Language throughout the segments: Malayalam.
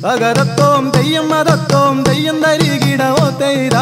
തകരത്തോം തെയ്യം മതത്തോം തെയ്യം തരികിടവോ തൈരാ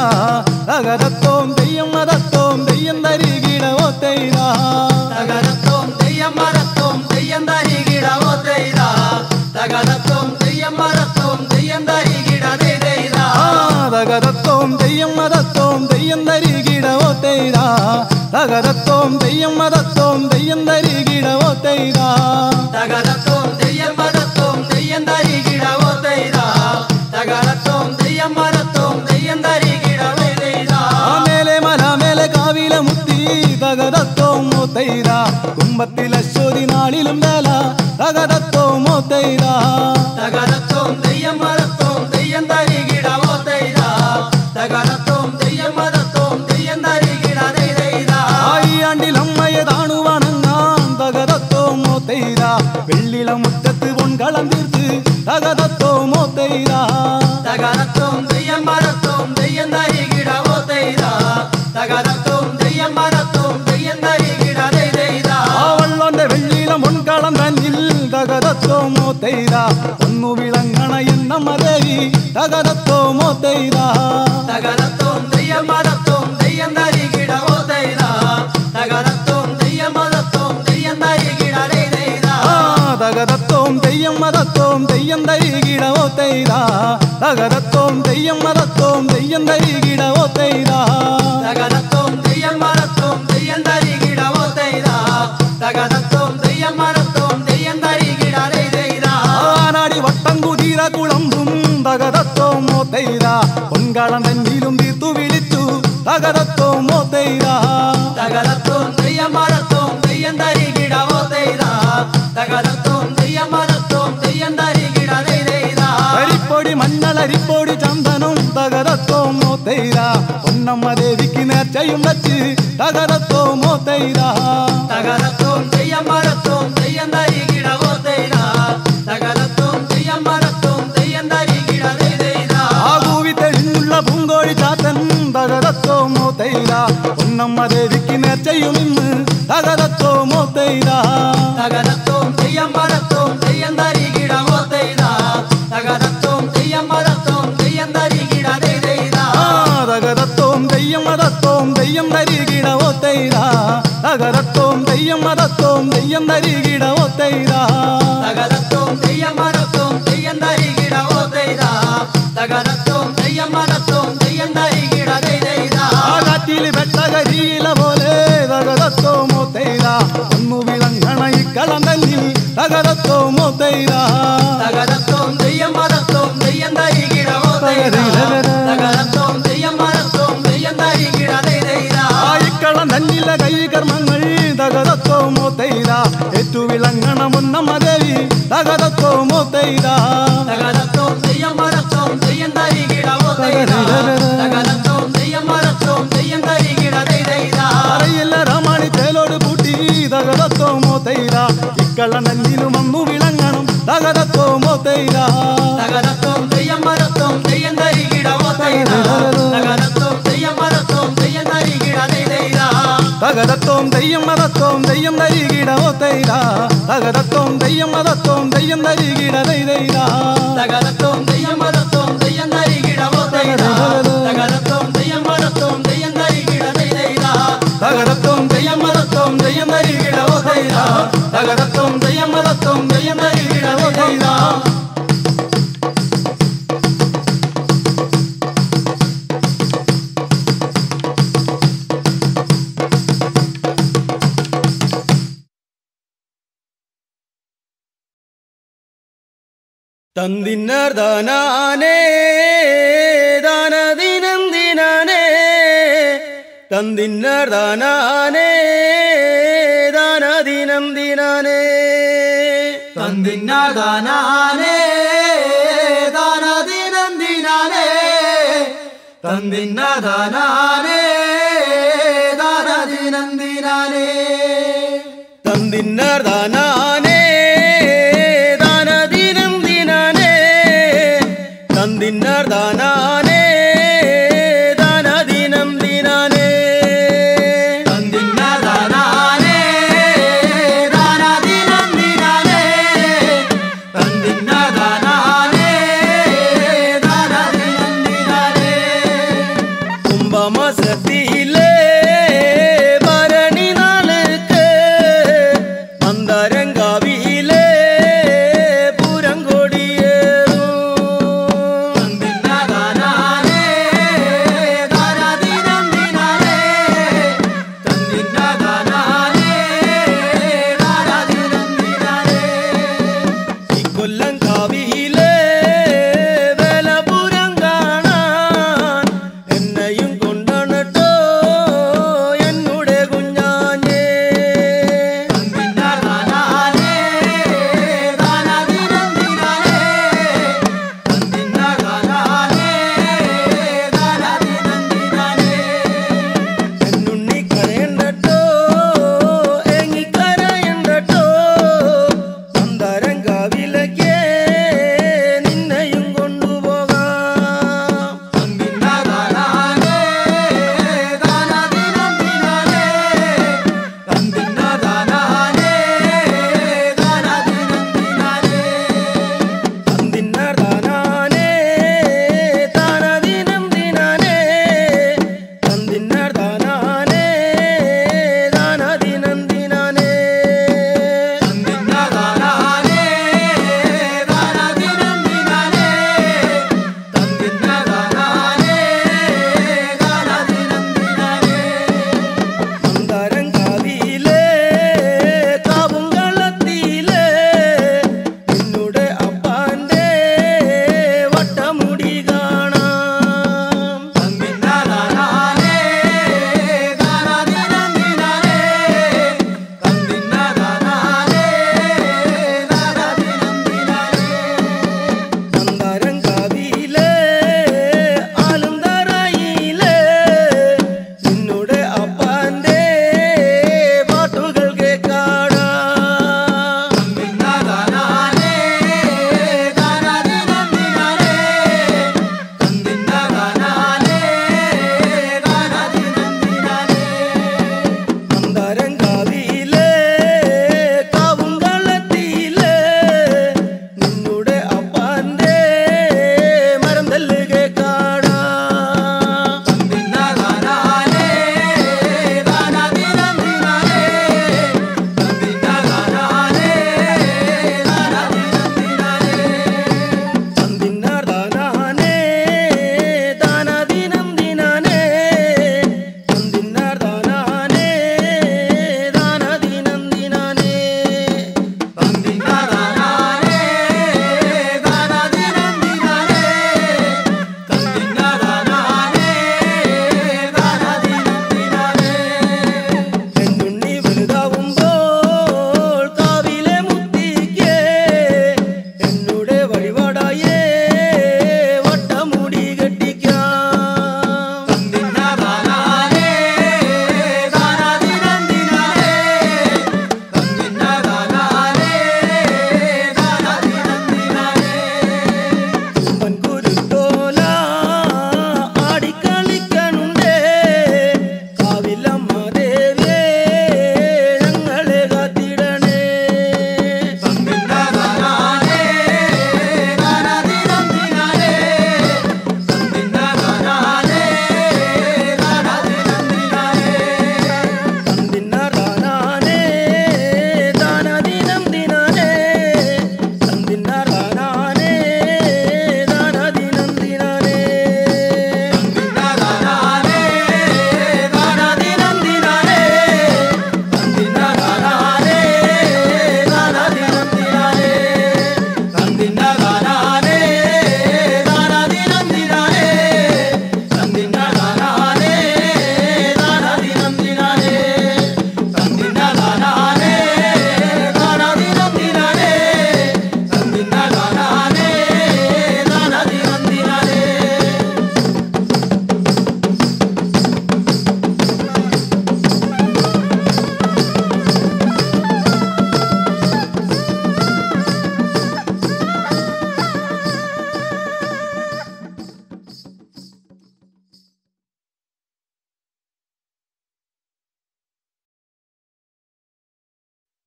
തകരത്തോം തെയ്യം മതത്തോം തെയ്യം തരികിടവോ തൈരാ തകരത്തോം തെയ്യം മരത്തോം തെയ്യം തരികിടവോ തെയ്താ തകരത്തോം തെയ്യം മരത്തോം തെയ്യം തരികിട തെയ്താ തകരത്തോം തെയ്യം മതത്തോം തെയ്യം തരികിടവോ തൈരാ തകരത്തോം തെയ്യം മതത്തോം തെയ്യം തരികിടവോ തൈരാ തകരത്തോം തെയ്യം മരത്തോം തെയ്യം തരികിടവോ തെയ്താ തകരത്തോം തെയ്യം മരത്തോം തെയ്യം തരികിട തെയ്താ ആ മേലെ മല മേലെ കാവില മുത്തി തകരത്തോം തൈരാ കുമ്പത്തിലെ ശോതി നാളിലും വേല തകരത്തോം തൈരാ തകരത്തോം തെയ്യം മരത്തോം തെയ്യം തരികിടവോ തെയ്താ തകരത്തോം തെയ്യം മരത്തോം തെയ്യം തരികിട തെയ്താ ആയിയാണ്ടിൽ അമ്മയെ താണുവണങ്ങാൻ തകരത്തോമോ തൈരാ വെള്ളിള മുറ്റത്ത് പൊൻകളം തീർത്ത് തകരത്തോമോ തൈരാ തകരത്തോം തെയ്യം മരത്തോം തെയ്യം തരികിടവോ തെയ്താ തകരത്തോം തെയ്യം മരത്തോം തെയ്യം തരികിട തെയ്താ ആ വള്ളോന്റെ വെള്ളിള പൊൻകളം തന്നിൽ തകരത്തോമോ തൈരാ ഒന്നു വിളങ്ങണ എന്ന മതരി തകരത്തോമോ തൈരാ തകരത്തോം തെയ്യം മരത്തോം തെയ്യം തരികിടവോ തെയ്താ തകരത്തോം തെയ്യം മരത്തോം തെയ്യം തരികിട തെയ്താ ആ തകരത്തോം തെയ്യം മതത്തോം തെയ്യം തരികിടവോ തൈരാ തകരത്തോം തെയ്യം മതത്തോം തെയ്യം തരികിടവോ തൈരാ തകരത്തോം തെയ്യം മരത്തോം തെയ്യം തരികിടവോ തെയ്താ തകരത്തോം തെയ്യം മരത്തോം തെയ്യം തരികിട തെയ്താ ആനാടി വട്ടം കുതിര കുളമ്പും തകരത്തോമോ തൈരാ പൊൻകളം തന്നിലും തീർത്തു വിളിച്ചു തകരത്തോമോ തൈരാ തകരത്തോം തെയ്യം മരത്തോം തെയ്യം തരികിടവോ തെയ്താ തകരത്തോം തെയ്യം മരത്തോം തെയ്യം തരികിട തെയ്താ അരിപ്പൊടി മഞ്ഞളരിപ്പൊടി ചന്ദനം തകരത്തോമോ തൈരാ പൊന്നമ്മ ദേവിക്ക് നേർച്ചയും വച്ച് തകരത്തോമോ തൈരാ തകരത്തോം തെയ്യം മരത്തോം തെയ്യം തരികിടവോ തെയ്താ തകരത്തോം തെയ്യം മരത്തോം തെയ്യം തരികിട തെയ്താ ആ കൂവി തെളിഞ്ഞുള്ള പൂങ്കോഴി ചാത്തൻ തകരത്തോമോ തൈരാ പൊന്നമ്മ ദേവിക്ക് നേർച്ചയും ഇന്ന് തകരത്തോമോ തൈരാ തകരത്തോം തെയ്യം മരത്തോം തെയ്യം തരികിടവോ തെയ്താ തകരത്തോം തെയ്യം മരത്തോം തെയ്യം തരികിട തെയ്താ ആ തകരത്തോം തെയ്യം മതത്തോം തെയ്യം തരികിടവോ തൈരാ തകരത്തോം തെയ്യം മതത്തോം തെയ്യം തരികിടവോ തൈരാ തകരത്തോം തെയ്യം മരത്തോം തെയ്യം തരികിടവോ തെയ്താ തകരത്തോം തെയ്യം മരത്തോം തെയ്യം തരികിട തെയ്താ ആ കാറ്റിൽ വെട്ടകരിയില പോലെ തകരത്തോമോ തൈരാ ഒന്നു വിളങ്ങണ ഇക്കളം തന്നിൽ തകരത്തോമോ തൈരാ തകരത്തോം തെയ്യം മരത്തോം തെയ്യം തരികിടവോ തെയ്താ തകരത്തോം തെയ്യം മരത്തോം തെയ്യം തരികിട തെയ്താ ആ ഇക്കളം തന്നിലെ കൈകർമ്മങ്ങൾ തകരത്തോമോ തൈരാ ഏറ്റു വിളങ്ങണ മുന്നമ്മ ദേവി തകരത്തോമോ തൈരാ തകരത്തോം തെയ്യം മരത്തോം തെയ്യം തരികിടവോ തെയ്താ തകരത്തോം തെയ്യം മരത്തോം തെയ്യം തരികിട തെയ്താ അറിയില്ല രാമാണി തേലോട് കൂട്ടി തകരത്തോമോ തൈരാ ഇക്കള നന്നിലും വന്നു വിളങ്ങണം തകരത്തോമോ തൈരാ തകരത്തോം തെയ്യം മരത്തോം തെയ്യം തരികിടവോ തെയ്താ തകരത്തോം തെയ്യം മരത്തോം തെയ്യം തരികിട തെയ്താ തകരത്തോം തെയ്യം മതത്തോം തെയ്യം തരികിടവോ തൈരാ തകരത്തോം തെയ്യം മതത്തോം തെയ്യം തരികിട തൈരാ തകരത്തോം തെയ്യം മരത്തോം തെയ്യം തരികിടവോ തെയ്താ തകരത്തോം തെയ്യം മരത്തോം തെയ്യം തരികിട തെയ്താ തകരത്തോം തെയ്യം മതത്തോം തെയ്യം തരികിടവോ തൈരാ തകരത്തോം തെയ്യം മതത്തോം തെയ്യം തരികിടവോ തൈരാ തന്തിന്നർ ദാനാനേ ദാനദിനം ദിനാനേ തന്തിന്നർ ദാനാനേ ദാനദിനം ദിനാനേ തന്തിന്നാദാനാനേ ദാനദിനന്ദിനാനേ തന്തിന്നാദാനാനേ ദാനദിനന്ദിനാനേ തന്തിന്നർ ദാനാനേ ദാനദിനം ദിനാനേ തന്തിന്നർ ദാനാനേ ദാനദിനം ദിനാനേ തന്തിന്നാദാനാനേ ദാനദിനന്ദിനാനേ തന്തിന്നാദാനാനേ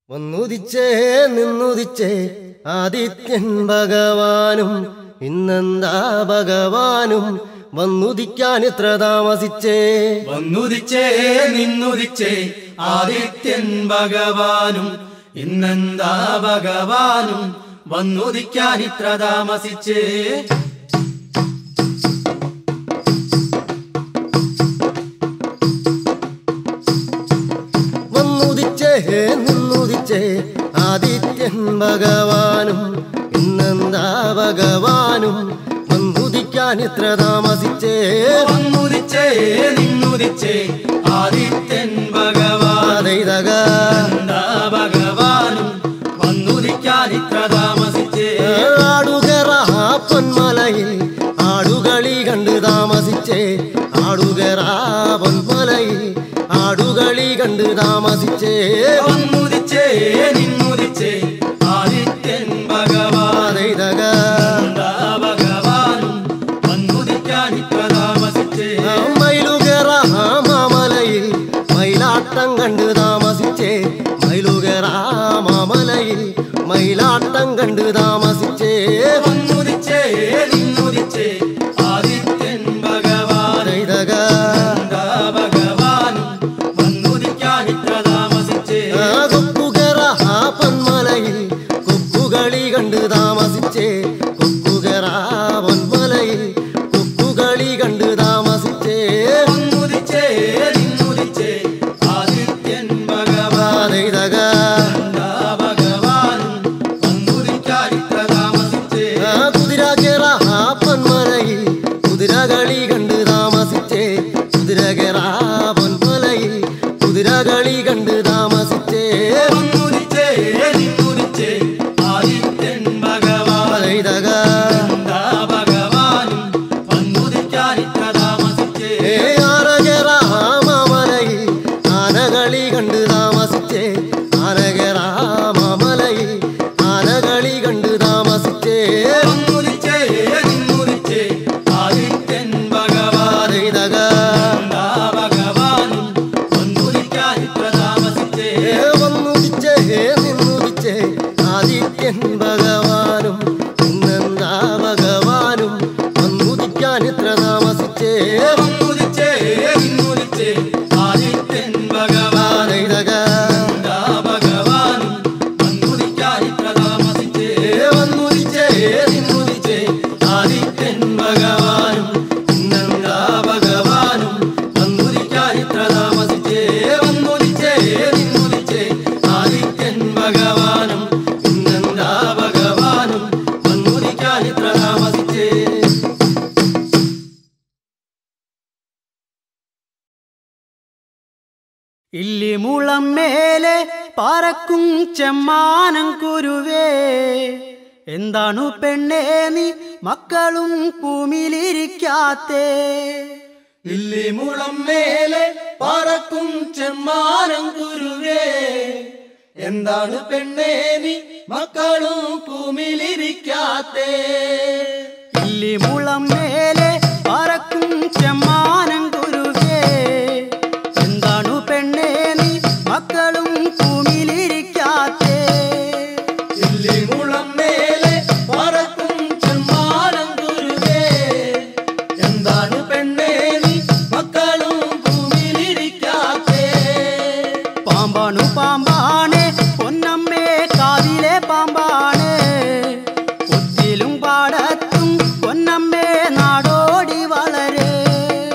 വന്നുദിച്ചേ നിന്നുദിച്ചേ ആദിത്യൻ ഭഗവാനും ഇന്നെന്താ ഭഗവാനും വന്നുദിക്കാൻ ഇത്ര താമസിച്ചേ വന്നുദിച്ചേ നിന്നുദിച്ചേ ആദിത്യൻ ഭഗവാനും ഇന്നെന്താ ഭഗവാനും വന്നുദിക്കാൻ ഇത്ര താമസിച്ചേ വന്നുദിച്ചേ നിന്നുദിച്ചേ ആദിത്യൻ ഭഗവാനും ഇന്നെന്താ ഭഗവാനും വന്നുദിക്കാൻ ഇത്ര താമസിച്ചേ വന്നുദിച്ചേ നിന്നുദിച്ചേ ആദിത്യൻ ഭഗവാൻ അതൈതക എന്താ ഭഗവാനും വന്നുദിക്കാൻ ഇത്ര താമസിച്ചേ ആടുകറ പൊന്മലയിൽ ആടുകളി കണ്ട് താമസിച്ചേ ആടുകറ പൊന്മലയിൽ ആടുകളി കണ്ട് താമസിച്ചേ വന്നുദിച്ചേ നിന്നുദിച്ചേ ആദിത്യൻ ഭഗവാൻ അതൈതക എന്താ ഭഗവാനും വന്നുദിക്കാൻ ഇത്ര താമസിച്ചേ മയിലുകറ മാമലയിൽ മയിലാട്ടം കണ്ട് താമസിച്ചേ മയിലുകറ മാമലയിൽ മയിലാട്ടം കണ്ട് താമസിച്ചേ വന്നുദിച്ചേ നിന്നുദിച്ചേ ആദിത്യൻ ഭഗവാൻ അതൈതക എന്താ ഭഗവാനും വന്നുദിക്കാൻ ഇത്ര താമസിച്ചേ കൊക്കുകറ പൊന്മലയിൽ കൊക്കുകളി കണ്ട് താമസിച്ചേ കൊക്കുകറ പൊന്മലയിൽ കൊക്കുകളി കണ്ട് താമസിച്ചേ വന്നുദിച്ചേ നിന്നുദിച്ചേ ആദിത്യൻ ഭഗവാൻ അതൈതക എന്താ ഭഗവാനും വന്നുദിക്കാൻ ഇത്ര താമസിച്ചേ കുതിരകേറ പൊന്മലയിൽ കുതിരകളി കണ്ട് താമസിച്ചേ കുതിരകേറ പൊന്മലയിൽ കുതിരകളി കണ്ട് താമസിച്ചേ വന്നുദിച്ചേ നിന്നുദിച്ചേ ആദിത്യൻ ഭഗവാൻ അതൈതക എന്താ ഭഗവാനും വന്നുദിക്കാൻ ഇത്ര താമസിച്ചേ ഏ ആനകേറ മാമലയിൽ ആനകളി കണ്ട് താമസിച്ചേ ആനകേറ മാമലയിൽ ആനകളി കണ്ട് താമസിച്ചേ വന്നുദിച്ചേ നിന്നുദിച്ചേ ആദിത്യൻ ഭഗവാൻ അതൈതക എന്താ ഭഗവാനും വന്നുദിക്കാൻ ഇത്ര താമസിച്ചേ ഏ വന്നുദിച്ചേ നിന്നുദിച്ചേ ആദിത്യൻ ഭഗവാനും ഇന്നെന്താ ഭഗവാനും വന്നുദിക്കാൻ ഇത്ര താമസിച്ചേ വന്നുദിച്ചേ നിന്നുദിച്ചേ ആദിത്യൻ ഭഗവാൻ അതൈതക എന്താ ഭഗവാനും വന്നുദിക്കാൻ ഇത്ര താമസിച്ചേ വന്നുദിച്ചേ നിന്നുദിച്ചേ ആദിത്യൻ ഭഗവാനും ഇന്നെന്താ ഭഗവാനും വന്നുദിക്കാൻ ഇത്ര താമസിച്ചേ വന്നുദിച്ചേ നിന്നുദിച്ചേ ആദിത്യൻ ഭഗവാനും ഇന്നെന്താ ഭഗവാനും വന്നുദിക്കാൻ ഇത്ര താമസിച്ചേ ഇല്ലിമുളം മേലെ പറക്കും ചെമ്മാനം കുരുവേ എന്താണു പെണ്ണേ നീ മക്കളും ഭൂമിയിലിരിക്കാത്തേ ഇല്ലിമുളം മേലെ പറക്കും ചെമ്മാനം കുരുവേ എന്താണ് പെണ്ണേ നീ മക്കളും ഭൂമിയിലിരിക്കാത്തേ ഇല്ലിമുളം മേലെ പറക്കും ചെമ്മാനം കുരുവേ എന്താണു പെണ്ണേ നീ മക്കളും ഭൂമിയിലിരിക്കാത്തേ ഇല്ലിമുളം മേലെ പറക്കും ചെമ്മാനം കുരുവേ എന്താണ് പെണ്ണേ നീ മക്കളും ഭൂമിയിലിരിക്കാത്തേ പാമ്പാണു പാമ്പാണ് പൊന്നമ്മേ കാതിലെ പാമ്പാണ് ഒത്തിലും പാടത്തും പൊന്നമ്മേ നാടോടി വളരേ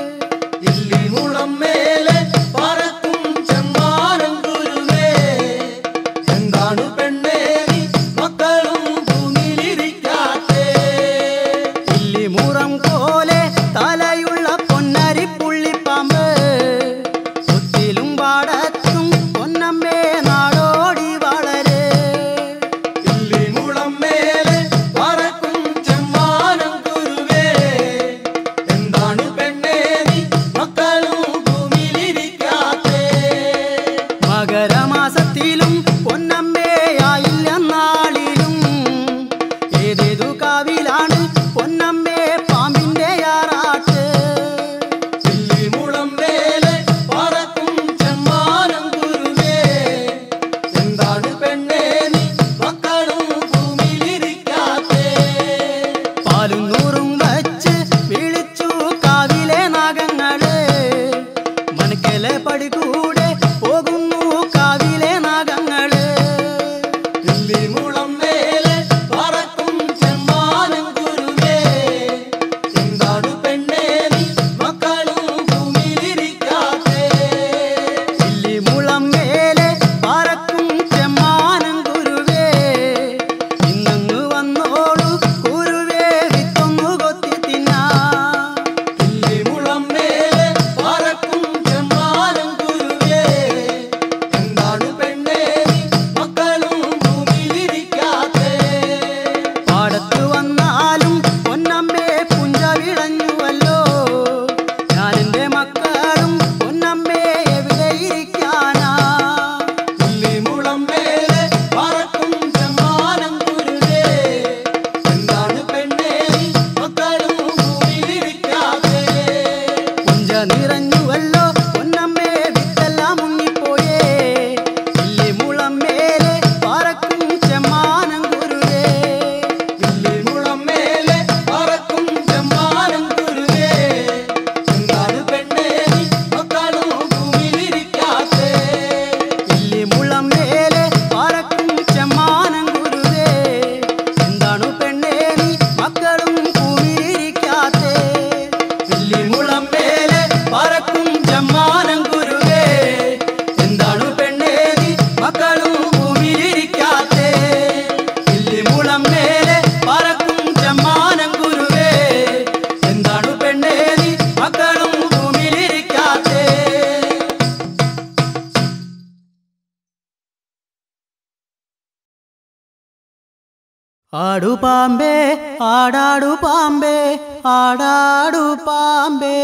ആടു പാമ്പേ ആടാടു പാമ്പേ ആടാടു പാമ്പേ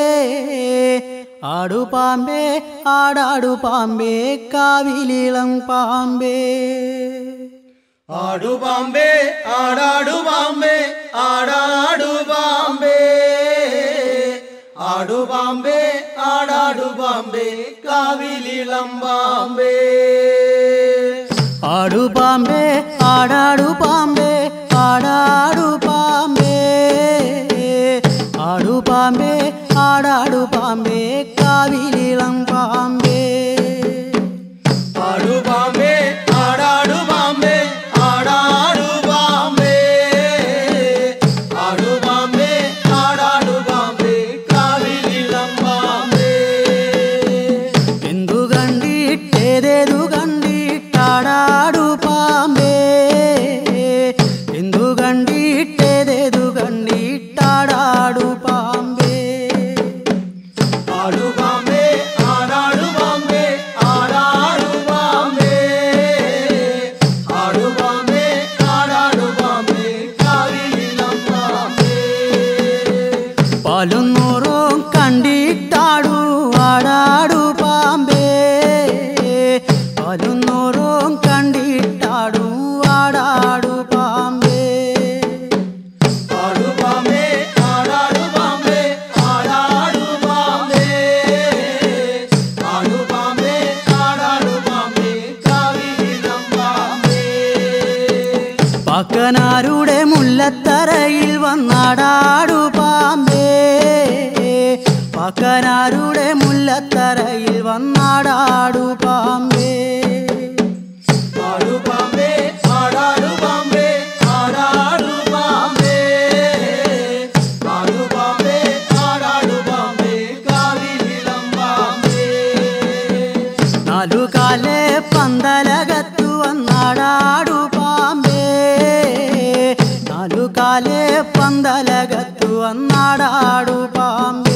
ആടു പാമ്പേ ആടാടു പാമ്പേ കാവിലിളം പാമ്പേ ആടു പാമ്പേ ആടാടു പാമ്പേ ആടാടു പാമ്പേ ആടു പാമ്പേ ആടാടു പാമ്പേ കാവിലിളം പാമ്പേ ആടു പാമ്പേ ആടാടു പാമ്പേ ആടാടു പാമ്പേ ആടു പാമ്പേ ആടാടു പാമ്പേ കാവിലിളം പാമ്പേ ആടു പാമ്പേ ആടാടു പാമ്പേ ആടാടു പാമ്പേ ആടു പാമ്പേ ആടാടു പാമ്പേ കാവിലിളം പാമ്പേ എന്തു കണ്ടിട്ടേതേതു കണ്ടിട്ടാടാടു പാമ്പേ എന്തു കണ്ടിട്ടേതേതു കണ്ടിട്ടാടാടു പാമ്പേ ആടു പാമ്പേ ആടാടു പാമ്പേ ആടാടു പാമ്പേ ആടു പാമ്പേ ആടാടു പാമ്പേ കാവിലിളം പാമ്പേ പാലും നൂറും കണ്ടിട്ടാടു ആടാടു പാമ്പേ പാലും നൂറും കണ്ടിട്ടാടു ആടാടു പാമ്പേ ആടു പാമ്പേ ആടാടു പാമ്പേ ആടാടു പാമ്പേ ആടു പാമ്പേ ആടാടു പാമ്പേ കാവിലിളം പാമ്പേ പാക്കനാരുടെ മുല്ലത്തറയിൽ വന്നാടാടു പാമ്പേ പാക്കനാരുടെ മുല്ലത്തറയിൽ വന്നാടാടു പാമ്പേ ആടു പാമ്പേ ആടാടു പാമ്പേ ആടാടു പാമ്പേ ആടു പാമ്പേ ആടാടു പാമ്പേ കാവിലിളം പാമ്പേ നാലു കാലേ പന്തലകത്തു വന്നാടാടു പാമ്പേ നാലു കാലേ പന്തലകത്തു വന്നാടാടു പാമ്പേ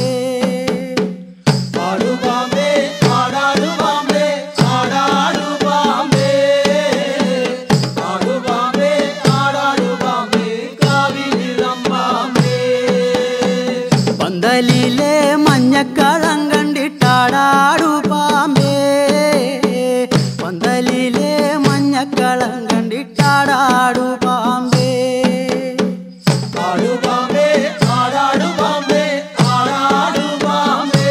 ആടു പാമ്പേ ആടാടു പാമ്പേ ആടാടു പാമ്പേ ആടു പാമ്പേ ആടാടു പാമ്പേ കാവിലിളം പാമ്പേ പന്തലിലെ മഞ്ഞക്കളം കണ്ടിട്ടാടാടു പാമ്പേ പന്തലിലെ മഞ്ഞക്കളം കണ്ടിട്ടാടാടു പാമ്പേ ആടു പാമ്പേ ആടാടു പാമ്പേ ആടാടു പാമ്പേ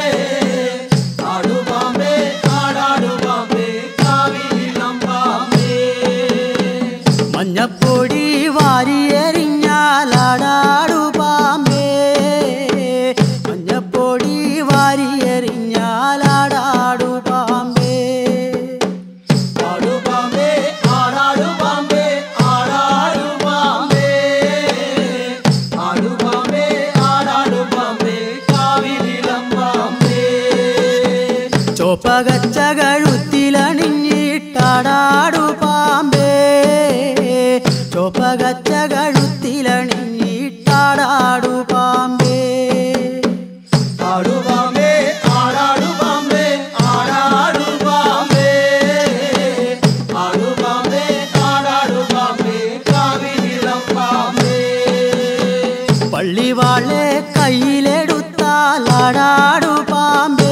ആടു പാമ്പേ ആടാടു പാമ്പേ കാവിലിളം പാമ്പേ മഞ്ഞപ്പൊടി വാരിയെറിഞ്ഞാലാടാടു പാമ്പേ മഞ്ഞപ്പൊടി വാരിയെറിഞ്ഞാലാടാടു പാമ്പേ ആടു പാമ്പേ ആടാടു പാമ്പേ ആടാടു പാമ്പേ ആടു പാമ്പേ ആടാടു പാമ്പേ കാവിലിളം പാമ്പേ ചോപ്പകച്ച കഴുത്തിലണിഞ്ഞിട്ടാടാടു പാമ്പേ ചോപ്പകച്ച കഴുത്തിലണിഞ്ഞിട്ടാടാടു പാമ്പേ ആടു പാമ്പേ ആടാടു പാമ്പേ ആടാടു പാമ്പേ ആടു പാമ്പേ ആടാടു പാമ്പേ കാവിലിളം പാമ്പേ പള്ളിവാളെ കയ്യിലെടുത്താലാടാടു പാമ്പേ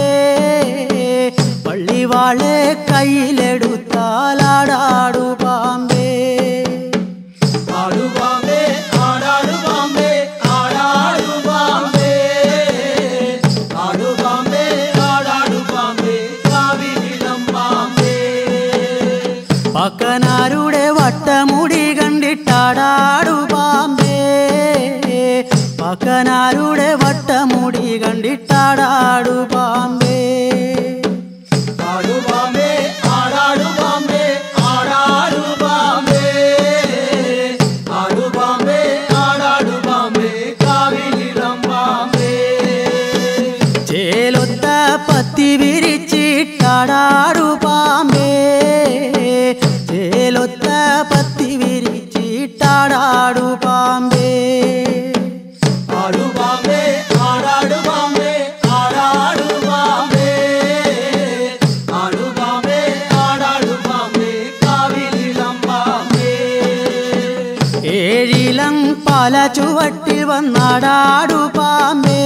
പള്ളിവാളെ കയ്യിലെടുത്താലാടാടു പാമ്പേ ആടു പാമ്പേ ആടാടു പാമ്പേ ആടാടു പാമ്പേ ആടു പാമ്പേ ആടാടു പാമ്പേ കാവിലിളം പാമ്പേ പക്കനാരുടെ വട്ടമുടി കണ്ടിട്ടാടാടു പാമ്പേ പക്കനാരുടെ വട്ടമുടി കണ്ടിട്ടാടാടു പാമ്പേ ആടു പാമ്പേ ആടാടു പാമ്പേ ആടാടു പാമ്പേ ആടു പാമ്പേ ആടാടു പാമ്പേ കാവിലിളം പാമ്പേ ചേലൊത്ത പത്തി വിരിച്ചിട്ടാടാടു പാമ്പേ ചേലൊത്ത പത്തി വിരിച്ചിട്ടാടാടു പാമ്പേ ആടു പാമ്പേ ആടാടു പാമ്പേ ആടാടു പാമ്പേ ആടു പാമ്പേ പാല ചുവട്ടിൽ വന്നാടാടു പാമ്പേ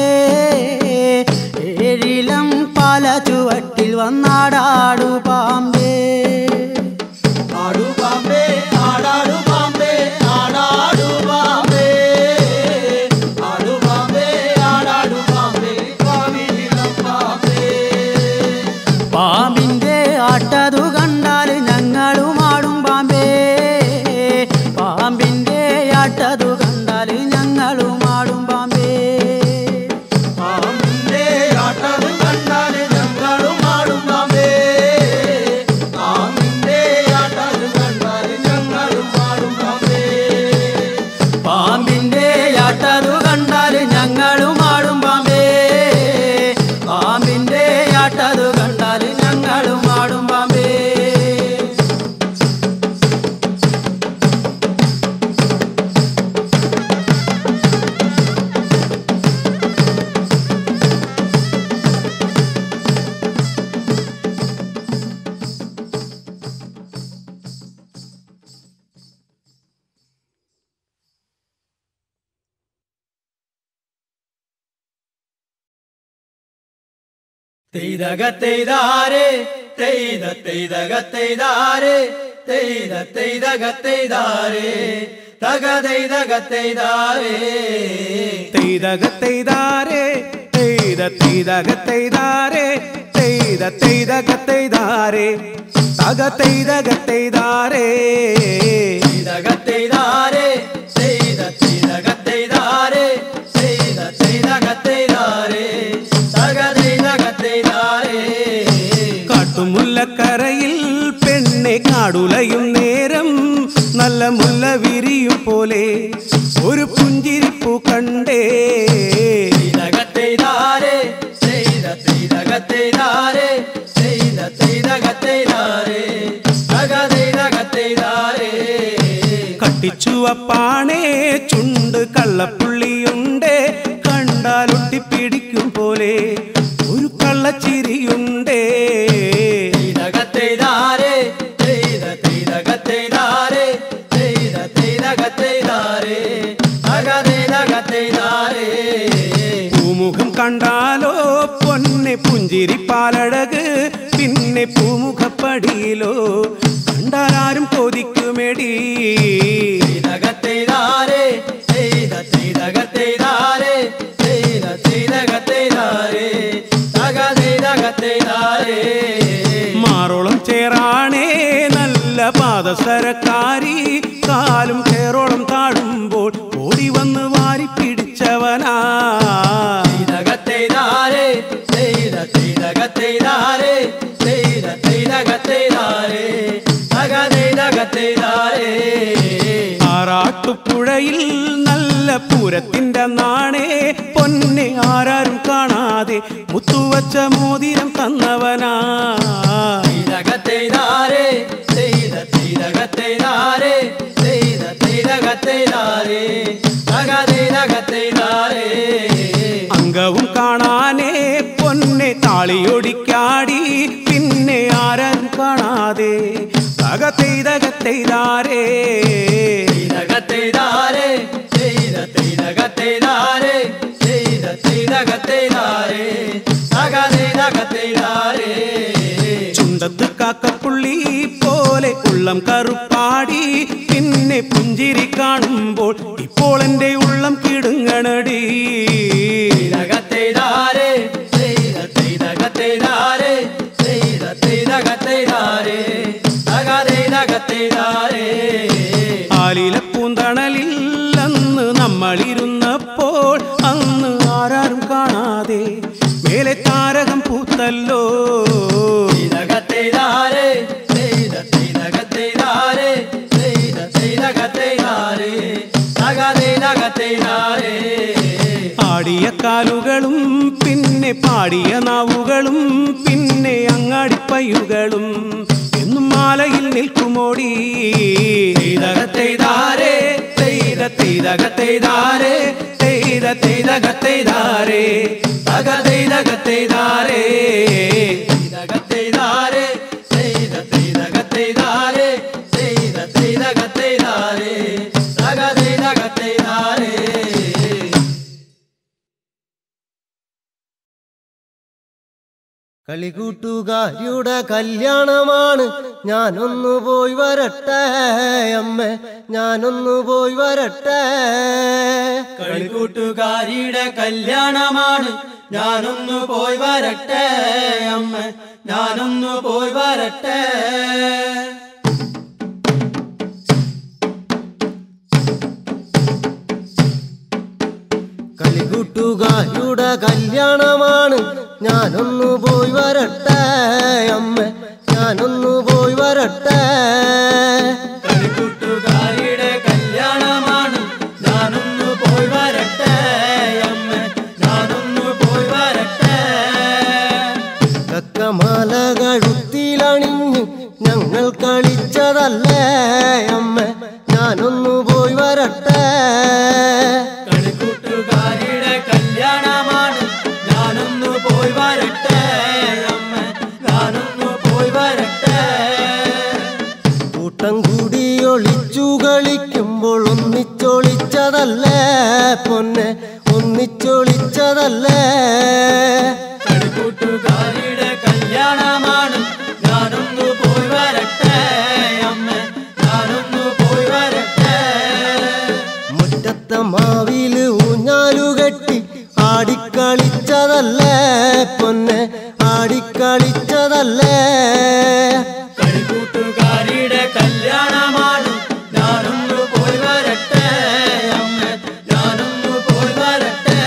ഏഴിലം പാല ചുവട്ടിൽ വന്നാടാടു പാമ്പേ ആടു പാമ്പേ ആടാടു പാമ്പേ ആടാടു പാമ്പേ ആടു പാമ്പേ ആടാടു പാമ്പേ കാവിലിളം പാമ്പേ പാമ്പിന്റെ ആട്ടതു കണ്ടാൽ ഞങ്ങളും ആടും പാമ്പേ പാമ്പിന്റെ ആട്ടതു കണ്ടാൽ ഞങ്ങളും ആടും പാമ്പേ പാമ്പിന്റെ ആട്ടത് കണ്ടാല് ഞങ്ങളും ആടും പാമ്പേ പാമ്പിന്റെ ആട്ടത് കണ്ടാല് ഞങ്ങളും ആടും പാമ്പേ പാമ്പിന്റെ ആട്ടതു കണ്ടാൽ ഞങ്ങളും ആടും പാമ്പേ പാമ്പിന്റെ ആട്ടതു കണ്ടാൽ ഞങ്ങളും ആടും പാമ്പേ തെയ്തക തെയ്താരേ തെയ്ത തെയ്തക തെയ്താരേ തെയ്ത തെയ്തക തെയ്താരേ തക തെയ്തക തെയ്താരേ തെയ്തകത്തെയ്താരേ തെയ്ത തെയ്തകത്തെയ്താരേ തെയ്ത തെയ്തകത്തെയ്താരേ തക തെയ്തകത്തെയ്താരേ തെയ്തക തെയ്താരേ തെയ്ത തെയ്തക തെയ്താരേ തെയ്ത തെയ്തക തെയ്താരേ തക തെയ്തക തെയ്താരേ കാട്ടുമുല്ലക്കരയിൽ പെണ്ണെ കാടുലയും നേരം നല്ല മുല്ല വിരിയും പോലെ ഒരു പുഞ്ചിരിപ്പു കണ്ടേ തെയ്തകത്തെയ്താരേ ചെയ്ത തെയ്തകത്തെയ്താരേ ചെയ്ത തെയ്തകത്തെയ്താരേ തക തെയ്തകത്തെയ്താരേ കട്ടിച്ചുവപ്പാണേ ചുണ്ട് കള്ളപ്പുള്ളിയുണ്ട് കണ്ടാലൊട്ടിപ്പിടിക്കും പോലെ ഒരു കള്ളച്ചിരിയുണ്ടേ തെയ്തകത്തെയ്താരേ ചെയ്ത തെയ്തകത്തെയ്താരേ ചെയ്ത തെയ്തകത്തെയ്താരേ തക തെയ്തകത്തെയ്താരേ പൂമുഖം കണ്ടാലോ പൊന്നെ പുഞ്ചിരിപ്പാലഴക് പിന്നെ പൂമുഖപ്പടിയിലോ കണ്ടാലാരും കൊതിക്കുമെടി തെയ്തകത്തെയ്താരേ ചെയ്ത തെയ്തകത്തെയ്താരേ ചെയ്ത തെയ്തകത്തെയ്താരേ തക തെയ്തകത്തെയ്താരേ മാറോളം ചേറാണേ നല്ല പാദസരക്കാരി കാലും കേറോളം താഴുമ്പോൾ ഓടി വന്ന് വാരി പിടിച്ചവനാ തെയ്തകത്തെയ്താരേ ചെയ്ത തെയ്തകത്തെയ്താരേ ചെയ്ത തെയ്തകത്തെയ്താരേ തക തെയ്തകത്തെയ്താരേ ആറാട്ടുപുഴയിൽ നല്ല പൂരത്തിന്റെ നാണേ പൊന്നെ ആരാരും കാണാതെ മുത്തുവച്ച മോതിരം തന്നവനാ തെയ്തകത്തെയ്താരേ ചെയ്ത തെയ്തകത്തെയ്താരേ ചെയ്ത തെയ്തകത്തെയ്താരേ തക തെയ്തകത്തെയ്താരേ അംഗവും കാണാനേ പൊന്നെ താളിയൊടിക്കാടി പിന്നെ ആരാരും കാണാതെ തകത്തെയ്തകത്തെയ്താരേ തെയ്തകത്തെയ്താരേ ചെയ്ത തെയ്തകത്തെയ്താരേ ചെയ്ത തെയ്തകത്തെയ്താരേ തക തെയ്തകത്തെയ്താരേ ചുണ്ടത്ത് കാക്കപ്പുള്ളി പോലെ ഉള്ളം കറുപ്പാടി പിന്നെ പുഞ്ചിരി കാണുമ്പോൾ ഇപ്പോൾ എൻ്റെ ഉള്ളം കിടുങ്ങണടി തെയ്തകത്തെയ്താരേ ചെയ്ത തെയ്തകത്തെയ്താരേ ചെയ്ത തെയ്തകത്തെയ്താരേ തക തെയ്തകത്തെയ്താരേ ആലില പൂന്തണലിൽ അന്ന് നമ്മളിരുന്നപ്പോൾ അന്ന് ആരാരും കാണാതെ മേലെ താരകം പൂത്തല്ലോ തെയ്തകത്തെയ്താരേ ചെയ്ത തെയ്തകത്തെയ്താരേ ചെയ്ത തെയ്തകത്തെയ്താരേ തക തെയ്തകത്തെയ്താരേ ആടിയ കാലുകളും പിന്നെ പാടിയ നാവുകളും പിന്നെ അങ്ങാടിപ്പയ്യുകളും എന്നും മാലയിൽ നിൽക്കുമോടി തെയ്തകത്തെയ്താരേ തെയ്ത തെയ്തകത്തെയ്താരേ തെയ്ത തെയ്തകത്തെയ്താരേ തക തെയ്തകത്തെയ്താരേ തെയ്തകത്തെയ്താരേ ചെയ്ത തെയ്തകത്തെയ്താരേ ചെയ്ത തെയ്തകത്തെയ്താരേ തക തെയ്തകത്തെയ്താരേ കളികൂട്ടുകാരിയുടെ കല്യാണമാണ് ഞാനൊന്നു പോയി വരട്ടെ അമ്മ ഞാനൊന്നു പോയി വരട്ടെ കളിക്കൂട്ടുകാരിയുടെ കല്യാണമാണ് ഞാനൊന്നു പോയി വരട്ടെ അമ്മ ഞാനൊന്നു പോയി വരട്ടെ കളികൂട്ടുകാരിയുടെ കല്യാണമാണ് ഞാനൊന്നു പോയി വരട്ടെ അമ്മ ഞാനൊന്നു പോയി വരട്ടെ കളിക്കൂട്ടുകാരിയുടെ കല്യാണമാണ് ഞാനൊന്നു പോയി വരട്ടെ അമ്മ ഞാനൊന്നു പോയി വരട്ടെ കക്കമാല കഴുത്തിലണിഞ്ഞ് ഞങ്ങൾ കളിച്ചതല്ലേ അമ്മ ഞാനൊന്നു പോയി വരട്ടെ കളിക്കൂട്ടുകാരിയുടെ കല്യാണമാണ് ഞാനൊന്നു പോയി വരട്ടെ അമ്മ ഞാനൊന്നു പോയി വരട്ടെ കൂട്ടം കൂടി ഒളിച്ചു കളിക്കുമ്പോൾ ഒന്നിച്ചൊളിച്ചതല്ലേ പൊന്നെ ഒന്നിച്ചൊളിച്ചതല്ലേ കളിക്കൂട്ടുകാരിയുടെ കല്യാണമാണ് ഞാനൊന്നു പോയി വരട്ടെ അമ്മ ഞാനൊന്നു പോയി വരട്ടെ മുറ്റത്തെ മാവില് ഊഞ്ഞാലു കെട്ടി ആടിക്കളിച്ചതല്ലേ പൊന്നെ ആടിക്കളിച്ചതല്ലേ കളിക്കൂട്ടുകാരിയുടെ കല്യാണമാണ് ഞാനൊന്നു പോയി വരട്ടെ അമ്മ ഞാനൊന്നു പോയി വരട്ടെ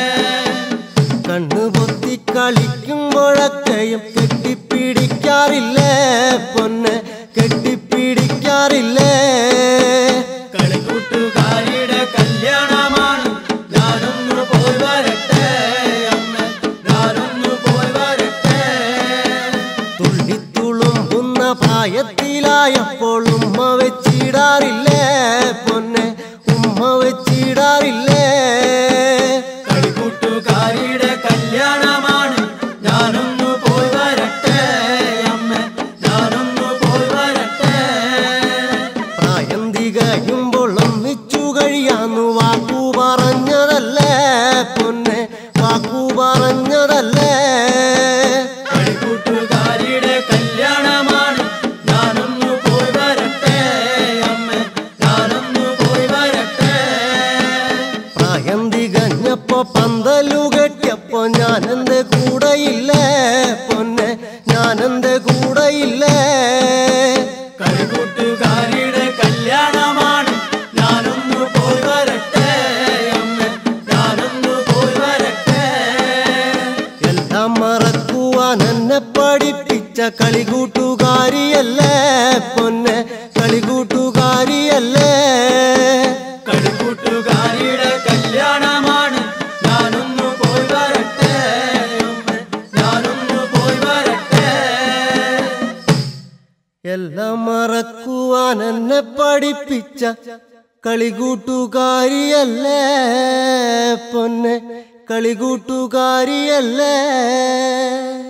കണ്ണു പൊത്തി കളിക്കുമ്പോഴൊക്കെയും കെട്ടിപ്പിടിക്കാറില്ലേ പൊന്നെ കെട്ടിപ്പിടിക്കാറില്ലേ കളിക്കൂട്ടുകാരിയുടെ കല്യാണമാണ് ഞാനൊന്നു പോയി വരട്ടെ അമ്മ ഞാനൊന്നു പോയി വരട്ടെ തുള്ളിത്തുളുമ്പുന്ന പ്രായത്തിലായപ്പോൾ ഉമ്മ വെച്ചിടാറില്ലേ പൊന്നെ ഉമ്മ വെച്ചിടാറില്ലേ കളിക്കൂട്ടുകാരിയുടെ കല്യാണമാണ് ഞാനൊന്നു പോയി വരട്ടെ അമ്മ ഞാനൊന്നു പോയി വരട്ടെ പ്രായം തികയുമ്പോൾ ഒന്നിച്ചു കഴിയാന്നു വാക്കു പറഞ്ഞതല്ലേ പൊന്നെ വാക്കു പറഞ്ഞതല്ലേ കളിക്കൂട്ടുകാരിയുടെ കല്യാണമാണ് ഞാനൊന്നു പോയി വരട്ടെ അമ്മ ഞാനൊന്നു പോയി വരട്ടെ പ്രായം തികഞ്ഞപ്പോ പന്തലു കെട്ടിയപ്പോ ഞാനെന്റെ കൂടെയില്ലേ പൊന്നെ ഞാനെന്റെ കൂടെയില്ലേ കളിക്കൂട്ടുകാരിയുടെ കല്യാണമാണ് ഞാനൊന്നു പോയി വരട്ടെ അമ്മ ഞാനൊന്നു പോയി വരട്ടെ എല്ലാം മറക്കുവാൻ എന്നെ പഠിപ്പിച്ച കളികൂട്ടുകാരിയല്ലേ പൊന്നെ കളികൂട്ടുകാരിയല്ലേ കളിക്കൂട്ടുകാരിയുടെ കല്യാണമാണ് ഞാനൊന്നു പോയി വരട്ടെ അമ്മ ഞാനൊന്നു പോയി വരട്ടെ എല്ലാം മറക്കുവാൻ എന്നെ പഠിപ്പിച്ച കളികൂട്ടുകാരിയല്ലേ പൊന്നെ കളികൂട്ടുകാരിയല്ലേ